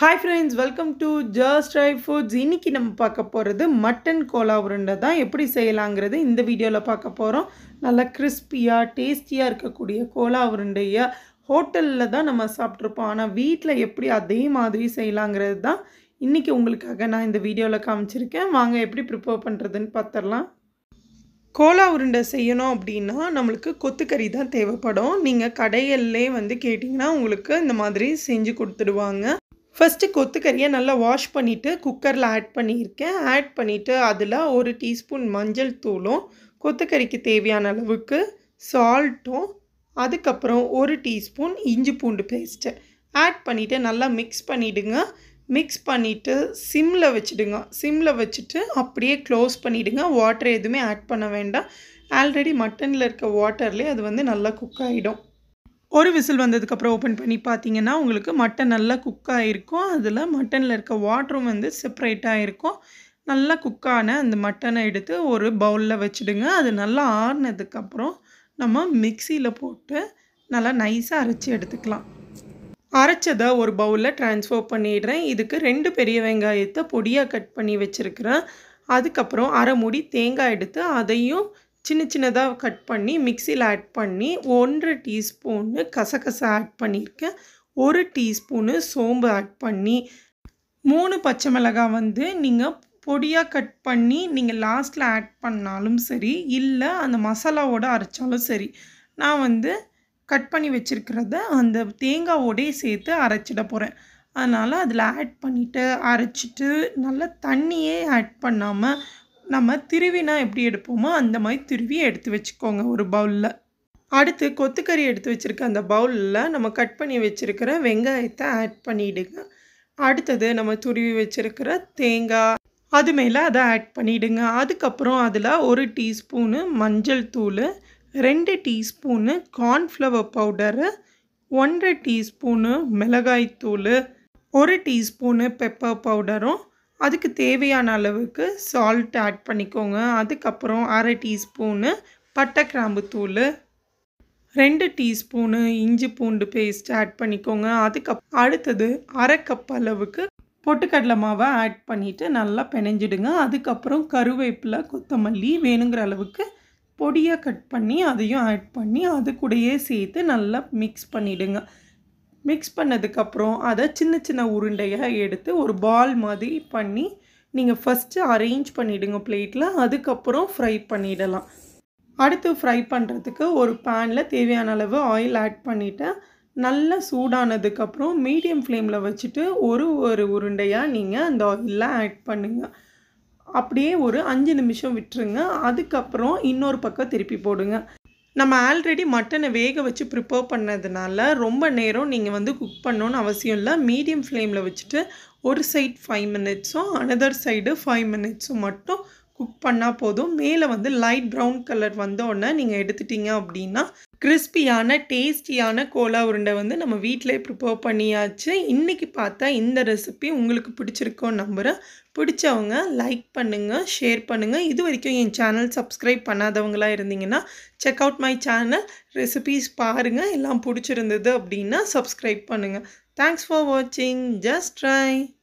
hi friends welcome to just try foods இன்றைக்கி நம்ம பார்க்க போகிறது மட்டன் கோலா உருண்டை தான் எப்படி செய்யலாங்கிறது இந்த வீடியோவில் பார்க்க போகிறோம் நல்லா கிறிஸ்பியாக டேஸ்டியாக இருக்கக்கூடிய கோலா உருண்டையை ஹோட்டலில் தான் நம்ம சாப்பிட்ருப்போம் ஆனால் வீட்டில் எப்படி அதே மாதிரி செய்யலாங்கிறது தான் இன்றைக்கி உங்களுக்காக நான் இந்த வீடியோவில் காமிச்சிருக்கேன் வாங்க எப்படி ப்ரிப்பேர் பண்ணுறதுன்னு பார்த்துடலாம் கோலா உருண்டை செய்யணும் அப்படின்னா நம்மளுக்கு கொத்துக்கறி தான் தேவைப்படும் நீங்கள் கடையிலே வந்து கேட்டிங்கன்னா உங்களுக்கு இந்த மாதிரி செஞ்சு கொடுத்துடுவாங்க ஃபஸ்ட்டு கொத்துக்கறியை நல்லா வாஷ் பண்ணிவிட்டு குக்கரில் ஆட் பண்ணியிருக்கேன் ஆட் பண்ணிவிட்டு அதில் ஒரு டீஸ்பூன் மஞ்சள் தூளும் கொத்துக்கறிக்கு தேவையான அளவுக்கு சால்ட்டும் அதுக்கப்புறம் ஒரு டீஸ்பூன் இஞ்சி பூண்டு பேஸ்ட்டு ஆட் பண்ணிவிட்டு நல்லா மிக்ஸ் பண்ணிவிடுங்க மிக்ஸ் பண்ணிவிட்டு சிம்மில் வச்சுடுங்க சிம்மில் வச்சுட்டு அப்படியே க்ளோஸ் பண்ணிவிடுங்க வாட்டர் எதுவுமே ஆட் பண்ண வேண்டாம் ஆல்ரெடி மட்டனில் இருக்க வாட்டர்லேயே அது வந்து நல்லா குக் ஆகிடும் ஒரு விசில் வந்ததுக்கப்புறம் ஓப்பன் பண்ணி பார்த்தீங்கன்னா உங்களுக்கு மட்டன் நல்லா குக் ஆகிருக்கும் அதில் மட்டனில் இருக்க வாட்டரும் வந்து செப்பரேட்டாக இருக்கும் நல்லா குக்கான அந்த மட்டனை எடுத்து ஒரு பவுலில் வச்சுடுங்க அது நல்லா ஆறுனதுக்கப்புறம் நம்ம மிக்சியில் போட்டு நல்லா நைஸாக அரைச்சி எடுத்துக்கலாம் அரைச்சதை ஒரு பவுலில் ட்ரான்ஸ்ஃபர் பண்ணிடுறேன் இதுக்கு ரெண்டு பெரிய வெங்காயத்தை பொடியாக கட் பண்ணி வச்சுருக்கிறேன் அதுக்கப்புறம் அரை மூடி தேங்காய் எடுத்து அதையும் சின்ன சின்னதாக கட் பண்ணி மிக்சியில் ஆட் பண்ணி ஒன்றரை டீஸ்பூனு கசகசா ஆட் பண்ணியிருக்கேன் ஒரு டீஸ்பூனு சோம்பு ஆட் பண்ணி மூணு பச்சை மிளகாய் வந்து நீங்கள் பொடியாக கட் பண்ணி நீங்கள் லாஸ்ட்டில் ஆட் பண்ணாலும் சரி இல்லை அந்த மசாலாவோடு அரைச்சாலும் சரி நான் வந்து கட் பண்ணி வச்சுருக்கிறத அந்த தேங்காவோடையே சேர்த்து அரைச்சிட போகிறேன் அதனால் அதில் ஆட் பண்ணிவிட்டு அரைச்சிட்டு நல்லா தண்ணியே ஆட் பண்ணாமல் நம்ம திருவினா எப்படி எடுப்போமோ அந்த மாதிரி திருவி எடுத்து வச்சுக்கோங்க ஒரு பவுலில் அடுத்து கொத்துக்கறி எடுத்து வச்சுருக்க அந்த பவுலில் நம்ம கட் பண்ணி வச்சுருக்கிற வெங்காயத்தை ஆட் பண்ணிவிடுங்க அடுத்தது நம்ம துருவி வச்சுருக்கிற தேங்காய் அது மேலே அதை ஆட் பண்ணிவிடுங்க அதுக்கப்புறம் அதில் ஒரு டீஸ்பூனு மஞ்சள் தூள் ரெண்டு டீஸ்பூனு கார்ன்ஃப்ளவர் பவுடரு ஒன்றரை டீஸ்பூனு மிளகாய்த்தூள் ஒரு டீஸ்பூனு பெப்பர் பவுடரும் அதுக்கு தேவையான அளவுக்கு சால்ட் ஆட் பண்ணிக்கோங்க அதுக்கப்புறம் அரை டீஸ்பூனு பட்டை கிராம்பு தூள் ரெண்டு டீஸ்பூனு இஞ்சி பூண்டு பேஸ்ட் ஆட் பண்ணிக்கோங்க அதுக்கப் அடுத்தது அரை கப் அளவுக்கு பொட்டுக்கடலை மாவை ஆட் பண்ணிவிட்டு நல்லா பிணைஞ்சிடுங்க அதுக்கப்புறம் கருவேப்பிலை கொத்தமல்லி வேணுங்கிற அளவுக்கு பொடியாக கட் பண்ணி அதையும் ஆட் பண்ணி அது கூடயே சேர்த்து நல்லா மிக்ஸ் பண்ணிவிடுங்க மிக்ஸ் பண்ணதுக்கப்புறம் அதை சின்ன சின்ன உருண்டையாக எடுத்து ஒரு பால் மாதிரி பண்ணி நீங்கள் ஃபஸ்ட்டு அரேஞ்ச் பண்ணிவிடுங்க பிளேட்டில் அதுக்கப்புறம் ஃப்ரை பண்ணிடலாம் அடுத்து ஃப்ரை பண்ணுறதுக்கு ஒரு பேனில் தேவையான அளவு ஆயில் ஆட் பண்ணிவிட்டேன் நல்லா சூடானதுக்கப்புறம் மீடியம் ஃப்ளேமில் வச்சுட்டு ஒரு ஒரு உருண்டையாக நீங்கள் அந்த ஆயிலில் ஆட் பண்ணுங்கள் அப்படியே ஒரு அஞ்சு நிமிஷம் விட்டுருங்க அதுக்கப்புறம் இன்னொரு பக்கம் திருப்பி போடுங்க நம்ம ஆல்ரெடி மட்டனை வேக வச்சு ப்ரிப்பேர் பண்ணதுனால ரொம்ப நேரம் நீங்கள் வந்து குக் பண்ணணுன்னு அவசியம் இல்லை மீடியம் ஃப்ளேமில் வச்சுட்டு ஒரு சைட் ஃபைவ் மினிட்ஸும் அனதர் சைடு ஃபைவ் மினிட்ஸும் மட்டும் குக் பண்ணால் போதும் மேலே வந்து லைட் ப்ரௌன் கலர் வந்தோடனே நீங்கள் எடுத்துட்டீங்க அப்படின்னா கிறிஸ்பியான டேஸ்டியான கோலா உருண்டை வந்து நம்ம வீட்டிலே ப்ரிப்பேர் பண்ணியாச்சு இன்றைக்கி பார்த்தா இந்த ரெசிபி உங்களுக்கு பிடிச்சிருக்கோன்னு நம்புகிறேன் பிடிச்சவங்க லைக் பண்ணுங்கள் ஷேர் பண்ணுங்கள் இது வரைக்கும் என் சேனல் சப்ஸ்கிரைப் பண்ணாதவங்களாக இருந்தீங்கன்னா check out my channel recipes பாருங்கள் எல்லாம் பிடிச்சிருந்தது அப்படின்னா சப்ஸ்கிரைப் பண்ணுங்கள் தேங்க்ஸ் ஃபார் வாட்சிங் ஜஸ்ட் ட்ரை